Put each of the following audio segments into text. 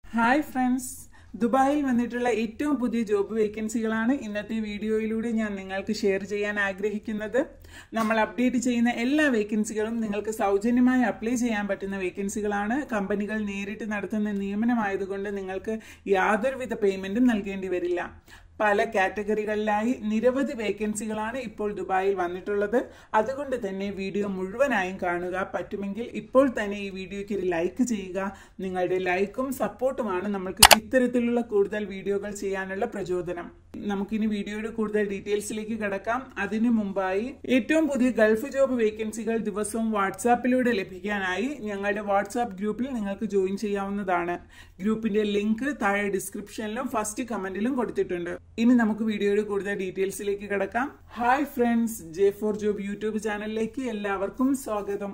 hi friends ദുബായിൽ വന്നിട്ടുള്ള ഏറ്റവും പുതിയ ജോബ് വേക്കൻസികളാണ് ഇന്നത്തെ വീഡിയോയിലൂടെ ഞാൻ നിങ്ങൾക്ക് ഷെയർ ചെയ്യാൻ ആഗ്രഹിക്കുന്നത് നമ്മൾ അപ്ഡേറ്റ് ചെയ്യുന്ന എല്ലാ വേക്കൻസികളും നിങ്ങൾക്ക് സൗജന്യമായി അപ്ലൈ ചെയ്യാൻ പറ്റുന്ന വേക്കൻസികളാണ് കമ്പനികൾ നേരിട്ട് നടത്തുന്ന നിയമനമായതുകൊണ്ട് നിങ്ങൾക്ക് യാതൊരുവിധ പേയ്മെന്റും നൽകേണ്ടി വരില്ല പല കാറ്റഗറികളിലായി നിരവധി വേക്കൻസികളാണ് ഇപ്പോൾ ദുബായിൽ വന്നിട്ടുള്ളത് അതുകൊണ്ട് തന്നെ വീഡിയോ മുഴുവനായും കാണുക പറ്റുമെങ്കിൽ ഇപ്പോൾ തന്നെ ഈ വീഡിയോയ്ക്ക് ഒരു ലൈക്ക് ചെയ്യുക നിങ്ങളുടെ ലൈക്കും സപ്പോർട്ടുമാണ് നമ്മൾക്ക് ഇത്തരത്തിലുള്ള കൂടുതൽ വീഡിയോകൾ ചെയ്യാനുള്ള പ്രചോദനം നമുക്കിനി വീഡിയോയുടെ കൂടുതൽ ഡീറ്റെയിൽസിലേക്ക് കിടക്കാം അതിനു മുമ്പായി ഏറ്റവും പുതിയ ഗൾഫ് ജോബ് വേക്കൻസികൾ ദിവസവും വാട്സാപ്പിലൂടെ ലഭിക്കാനായി ഞങ്ങളുടെ വാട്സാപ്പ് ഗ്രൂപ്പിൽ നിങ്ങൾക്ക് ജോയിൻ ചെയ്യാവുന്നതാണ് ഗ്രൂപ്പിന്റെ ലിങ്ക് താഴെ ഡിസ്ക്രിപ്ഷനിലും ഫസ്റ്റ് കമന്റിലും കൊടുത്തിട്ടുണ്ട് ഇനി നമുക്ക് വീഡിയോയുടെ കൂടുതൽ ഡീറ്റെയിൽസിലേക്ക് കിടക്കാം hi friends J four job YouTube ചാനലിലേക്ക് എല്ലാവർക്കും സ്വാഗതം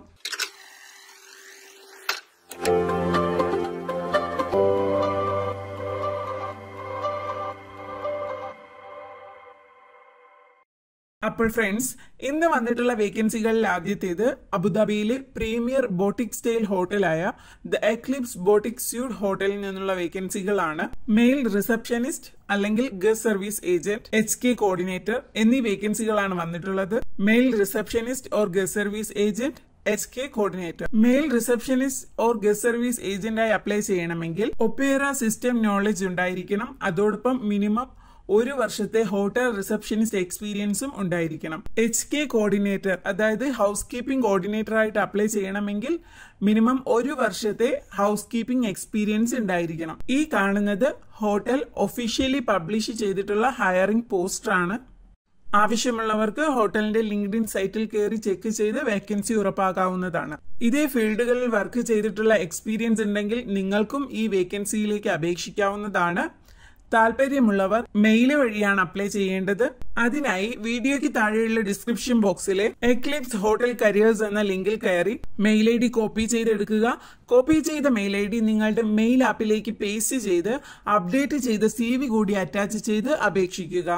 അപ്പോൾ ഫ്രണ്ട്സ് ഇന്ന് വന്നിട്ടുള്ള വേക്കൻസികളിൽ ആദ്യത്തേത് അബുദാബിയിലെ പ്രീമിയർ ബോട്ടിക് സ്റ്റൈൽ ഹോട്ടലായ ദ എക്ലിപ്സ് ബോട്ടിക് സ്യൂട്ട് ഹോട്ടലിൽ നിന്നുള്ള വേക്കൻസികളാണ് മെയിൽ റിസപ്ഷനിസ്റ്റ് അല്ലെങ്കിൽ guest service agent H K coordinator എന്നീ വേക്കൻസികളാണ് വന്നിട്ടുള്ളത് male receptionist or guest service agent H K coordinator male receptionist or guest service ഏജന്റായി അപ്ലൈ ചെയ്യണമെങ്കിൽ ഒപ്പേറ സിസ്റ്റം നോളജ് ഉണ്ടായിരിക്കണം അതോടൊപ്പം മിനിമം ഒരു വർഷത്തെ ഹോട്ടൽ റിസപ്ഷനിസ്റ്റ് എക്സ്പീരിയൻസും ഉണ്ടായിരിക്കണം എച്ച് കെ കോർഡിനേറ്റർ അതായത് ഹൗസ് കീപ്പിംഗ് കോർഡിനേറ്റർ ആയിട്ട് അപ്ലൈ ചെയ്യണമെങ്കിൽ മിനിമം ഒരു വർഷത്തെ ഹൗസ് കീപ്പിംഗ് എക്സ്പീരിയൻസ് ഉണ്ടായിരിക്കണം ഈ കാണുന്നത് ഹോട്ടൽ ഒഫീഷ്യലി പബ്ലിഷ് ചെയ്തിട്ടുള്ള ഹയറിംഗ് പോസ്റ്റർ ആണ് ആവശ്യമുള്ളവർക്ക് ഹോട്ടലിന്റെ ലിങ്ക്ഡിൻ സൈറ്റിൽ കയറി ചെക്ക് ചെയ്ത് വേക്കൻസി ഉറപ്പാക്കാവുന്നതാണ് ഇതേ ഫീൽഡുകളിൽ വർക്ക് ചെയ്തിട്ടുള്ള എക്സ്പീരിയൻസ് ഉണ്ടെങ്കിൽ നിങ്ങൾക്കും ഈ വേക്കൻസിയിലേക്ക് അപേക്ഷിക്കാവുന്നതാണ് താല്പര്യമുള്ളവർ മെയിൽ വഴിയാണ് അപ്ലൈ ചെയ്യേണ്ടത് അതിനായി വീഡിയോയ്ക്ക് താഴെയുള്ള ഡിസ്ക്രിപ്ഷൻ ബോക്സിലെ എക്ലിപ്സ് ഹോട്ടൽ കരിയേഴ്സ് എന്ന ലിങ്കിൽ കയറി മെയിൽ ഐ ഡി കോപ്പി ചെയ്തെടുക്കുക കോപ്പി ചെയ്ത മെയിൽ ഐ ഡി നിങ്ങളുടെ മെയിൽ ആപ്പിലേക്ക് പേസ്റ്റ് ചെയ്ത് അപ്ഡേറ്റ് ചെയ്ത സി വി കൂടി അറ്റാച്ച് ചെയ്ത് അപേക്ഷിക്കുക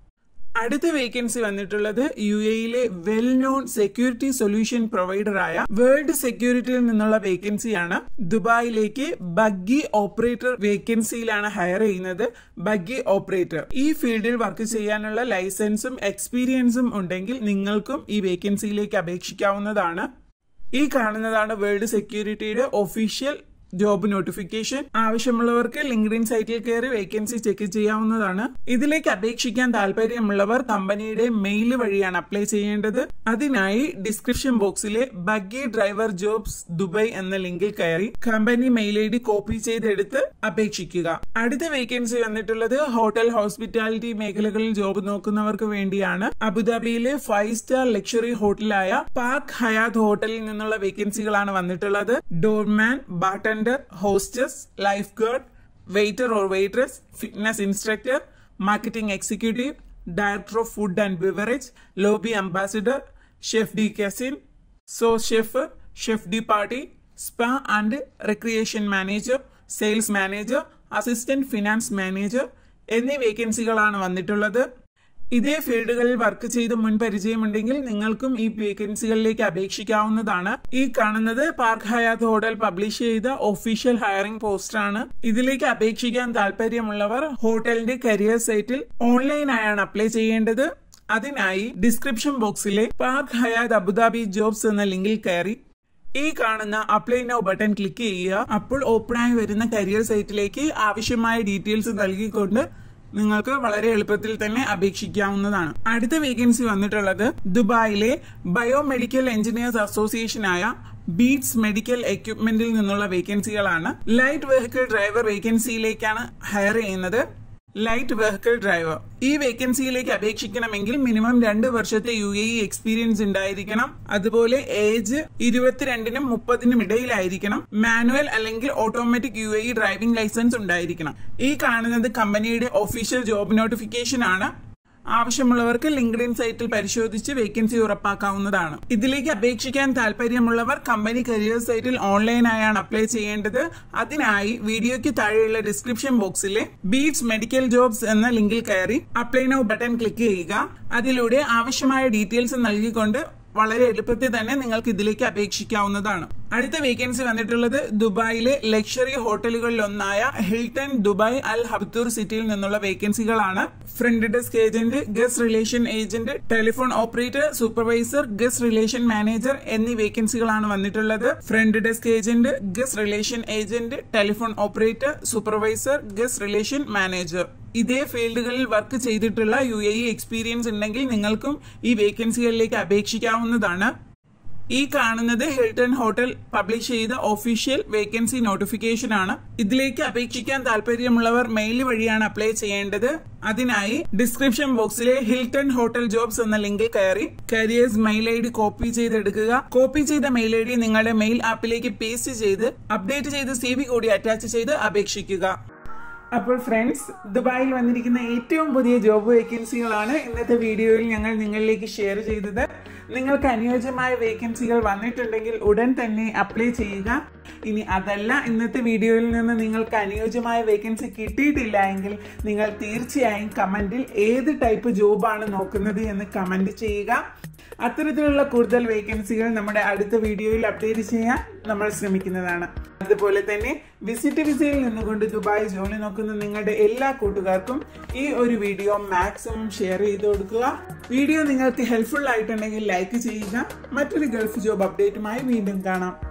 അടുത്ത വേക്കൻസി വന്നിട്ടുള്ളത് യു എയിലെ വെൽ നോൺ സെക്യൂരിറ്റി സൊല്യൂഷൻ പ്രൊവൈഡറായ വേൾഡ് സെക്യൂരിറ്റിയിൽ നിന്നുള്ള വേക്കൻസിയാണ് ദുബായിലേക്ക് ബഗ്ഗി ഓപ്പറേറ്റർ വേക്കൻസിയിലാണ് ഹയർ ചെയ്യുന്നത് ബഗ്ഗി ഓപ്പറേറ്റർ ഈ ഫീൽഡിൽ വർക്ക് ചെയ്യാനുള്ള ലൈസൻസും എക്സ്പീരിയൻസും ഉണ്ടെങ്കിൽ നിങ്ങൾക്കും ഈ വേക്കൻസിയിലേക്ക് അപേക്ഷിക്കാവുന്നതാണ് ഈ കാണുന്നതാണ് വേൾഡ് സെക്യൂരിറ്റിയുടെ ഒഫീഷ്യൽ ജോബ് നോട്ടിഫിക്കേഷൻ ആവശ്യമുള്ളവർക്ക് ലിങ്ക്ഡിൻ സൈറ്റിൽ കയറി വേക്കൻസി ചെക്ക് ചെയ്യാവുന്നതാണ് ഇതിലേക്ക് അപേക്ഷിക്കാൻ താല്പര്യമുള്ളവർ കമ്പനിയുടെ മെയിൽ വഴിയാണ് അപ്ലൈ ചെയ്യേണ്ടത് അതിനായി ഡിസ്ക്രിപ്ഷൻ ബോക്സിലെ ബഗ്ഗി ഡ്രൈവർ ജോബ്സ് ദുബൈ എന്ന ലിങ്കിൽ കയറി company mail I D copy ചെയ്തെടുത്ത് അപേക്ഷിക്കുക അടുത്ത വേക്കൻസി വന്നിട്ടുള്ളത് ഹോട്ടൽ ഹോസ്പിറ്റാലിറ്റി മേഖലകളിൽ ജോബ് നോക്കുന്നവർക്ക് വേണ്ടിയാണ് അബുദാബിയിലെ ഫൈവ് സ്റ്റാർ ലക്ഷറി ഹോട്ടലായ പാർക്ക് ഹയാത്ത് ഹോട്ടലിൽ നിന്നുള്ള വേക്കൻസികളാണ് വന്നിട്ടുള്ളത് ഡോർമാൻ ബാട്ടൻ attendant hostess lifeguard waiter or waitress fitness instructor marketing executive director of food and beverage lobby ambassador chef de cuisine sous chef chef de partie spa and recreation manager sales manager assistant finance manager എന്നീ വേക്കൻസികളാണ് വന്നിട്ടുള്ളത് ഇതേ ഫീൽഡുകളിൽ work ചെയ്ത് മുൻ പരിചയമുണ്ടെങ്കിൽ നിങ്ങൾക്കും ഈ വേക്കൻസികളിലേക്ക് അപേക്ഷിക്കാവുന്നതാണ് ഈ കാണുന്നത് പാർക്ക് ഹയാത്ത് ഹോട്ടൽ പബ്ലിഷ് ചെയ്ത ഒഫീഷ്യൽ ഹയറിംഗ് പോസ്റ്റർ ആണ് ഇതിലേക്ക് അപേക്ഷിക്കാൻ താല്പര്യമുള്ളവർ ഹോട്ടലിന്റെ കരിയർ സൈറ്റിൽ ഓൺലൈനായാണ് അപ്ലൈ ചെയ്യേണ്ടത് അതിനായി ഡിസ്ക്രിപ്ഷൻ ബോക്സിലെ പാർക്ക് ഹയാത്ത് അബുദാബി ജോബ്സ് എന്ന ലിങ്കിൽ കയറി ഈ കാണുന്ന അപ്ലൈ നൗ ബട്ടൺ ക്ലിക്ക് ചെയ്യുക അപ്പോൾ ഓപ്പണായി വരുന്ന കരിയർ സൈറ്റിലേക്ക് ആവശ്യമായ ഡീറ്റെയിൽസ് നൽകിക്കൊണ്ട് നിങ്ങൾക്ക് വളരെ എളുപ്പത്തിൽ തന്നെ അപേക്ഷിക്കാവുന്നതാണ് അടുത്ത വേക്കൻസി വന്നിട്ടുള്ളത് ദുബായിലെ ബയോമെഡിക്കൽ എഞ്ചിനീയേഴ്സ് അസോസിയേഷനായ ബീറ്റ്സ് മെഡിക്കൽ എക്യുപ്മെന്റിൽ നിന്നുള്ള വേക്കൻസികളാണ് ലൈറ്റ് വെഹിക്കിൾ ഡ്രൈവർ വേക്കൻസിയിലേക്കാണ് ഹയർ ചെയ്യുന്നത് ലൈറ്റ് വെഹിക്കിൾ ഡ്രൈവർ ഈ വേക്കൻസിയിലേക്ക് അപേക്ഷിക്കണമെങ്കിൽ മിനിമം രണ്ട് വർഷത്തെ യു എ ഇ എക്സ്പീരിയൻസ് ഉണ്ടായിരിക്കണം അതുപോലെ ഏജ് ഇരുപത്തിരണ്ടിനും മുപ്പതിനും ഇടയിലായിരിക്കണം മാനുവൽ അല്ലെങ്കിൽ automatic U A E driving licence ഉണ്ടായിരിക്കണം ഈ കാണുന്നത് കമ്പനിയുടെ ഒഫീഷ്യൽ ജോബ് നോട്ടിഫിക്കേഷൻ ആണ് ആവശ്യമുള്ളവർക്ക് ലിങ്ക്ഡിൻ സൈറ്റിൽ പരിശോധിച്ച് വേക്കൻസി ഉറപ്പാക്കാവുന്നതാണ് ഇതിലേക്ക് അപേക്ഷിക്കാൻ താല്പര്യമുള്ളവർ കമ്പനി കരിയർ സൈറ്റിൽ ഓൺലൈനായാണ് അപ്ലൈ ചെയ്യേണ്ടത് അതിനായി വീഡിയോയ്ക്ക് താഴെയുള്ള ഡിസ്ക്രിപ്ഷൻ ബോക്സിലെ ബീറ്റ്സ് മെഡിക്കൽ ജോബ്സ് എന്ന ലിങ്കിൽ കയറി അപ്ലൈ നൗ ബട്ടൺ ക്ലിക്ക് ചെയ്യുക അതിലൂടെ ആവശ്യമായ ഡീറ്റെയിൽസ് നൽകിക്കൊണ്ട് വളരെ എളുപ്പത്തിൽ തന്നെ നിങ്ങൾക്ക് ഇതിലേക്ക് അപേക്ഷിക്കാവുന്നതാണ് അടുത്ത വേക്കൻസി വന്നിട്ടുള്ളത് ദുബായിലെ ലക്ഷറി ഹോട്ടലുകളിൽ ഒന്നായ ഹിൽട്ടൺ ദുബായ് അൽ ഹബ്തൂർ സിറ്റിയിൽ നിന്നുള്ള വേക്കൻസികളാണ് front desk agent guest relation agent telephone operator supervisor guest relation manager എന്നീ വേക്കൻസികളാണ് വന്നിട്ടുള്ളത് front desk agent guest relation agent telephone operator supervisor guest relation manager ഇതേ ഫീൽഡുകളിൽ വർക്ക് ചെയ്തിട്ടുള്ള യു എ ഇ എക്സ്പീരിയൻസ് ഉണ്ടെങ്കിൽ നിങ്ങൾക്കും ഈ വേക്കൻസികളിലേക്ക് അപേക്ഷിക്കാവുന്നതാണ് ഈ കാണുന്നത് ഹിൽട്ടൺ ഹോട്ടൽ പബ്ലിഷ് ചെയ്ത ഒഫീഷ്യൽ വേക്കൻസി നോട്ടിഫിക്കേഷൻ ആണ് ഇതിലേക്ക് അപേക്ഷിക്കാൻ താല്പര്യമുള്ളവർ മെയിൽ വഴിയാണ് അപ്ലൈ ചെയ്യേണ്ടത് അതിനായി ഡിസ്ക്രിപ്ഷൻ ബോക്സിലെ ഹിൽട്ടൺ ഹോട്ടൽ ജോബ്സ് എന്ന ലിങ്കിൽ കയറി careers mail I D copy ചെയ്തെടുക്കുക കോപ്പി ചെയ്ത മെയിൽ ഐ ഡി നിങ്ങളുടെ മെയിൽ ആപ്പിലേക്ക് പേസ്റ്റ് ചെയ്ത് അപ്ഡേറ്റ് ചെയ്ത് സി വി കൂടി അറ്റാച്ച് ചെയ്ത് അപേക്ഷിക്കുക അപ്പോൾ ഫ്രണ്ട്സ് ദുബായിൽ വന്നിരിക്കുന്ന ഏറ്റവും പുതിയ ജോബ് വേക്കൻസികളാണ് ഇന്നത്തെ വീഡിയോയിൽ ഞങ്ങൾ നിങ്ങളിലേക്ക് ഷെയർ ചെയ്തത് നിങ്ങൾക്ക് അനുയോജ്യമായ വേക്കൻസികൾ വന്നിട്ടുണ്ടെങ്കിൽ ഉടൻ തന്നെ അപ്ലൈ ചെയ്യുക ഇനി അതല്ല ഇന്നത്തെ വീഡിയോയിൽ നിന്ന് നിങ്ങൾക്ക് അനുയോജ്യമായ വേക്കൻസി കിട്ടിയിട്ടില്ല എങ്കിൽ നിങ്ങൾ തീർച്ചയായും കമന്റിൽ ഏത് ടൈപ്പ് ജോബാണ് നോക്കുന്നത് എന്ന് കമന്റ് ചെയ്യുക അത്തരത്തിലുള്ള കൂടുതൽ വേക്കൻസികൾ നമ്മുടെ അടുത്ത വീഡിയോയിൽ അപ്ഡേറ്റ് ചെയ്യാൻ നമ്മൾ ശ്രമിക്കുന്നതാണ് അതുപോലെ തന്നെ വിസിറ്റ് വിസയിൽ നിന്നുകൊണ്ട് ദുബായ് ജോലി നോക്കുന്ന നിങ്ങളുടെ എല്ലാ കൂട്ടുകാർക്കും ഈ ഒരു വീഡിയോ മാക്സിമം ഷെയർ ചെയ്ത് കൊടുക്കുക വീഡിയോ നിങ്ങൾക്ക് ഹെൽപ്ഫുൾ ആയിട്ടുണ്ടെങ്കിൽ ലൈക്ക് ചെയ്യുക മറ്റൊരു ഗൾഫ് ജോബ് അപ്ഡേറ്റുമായി വീണ്ടും കാണാം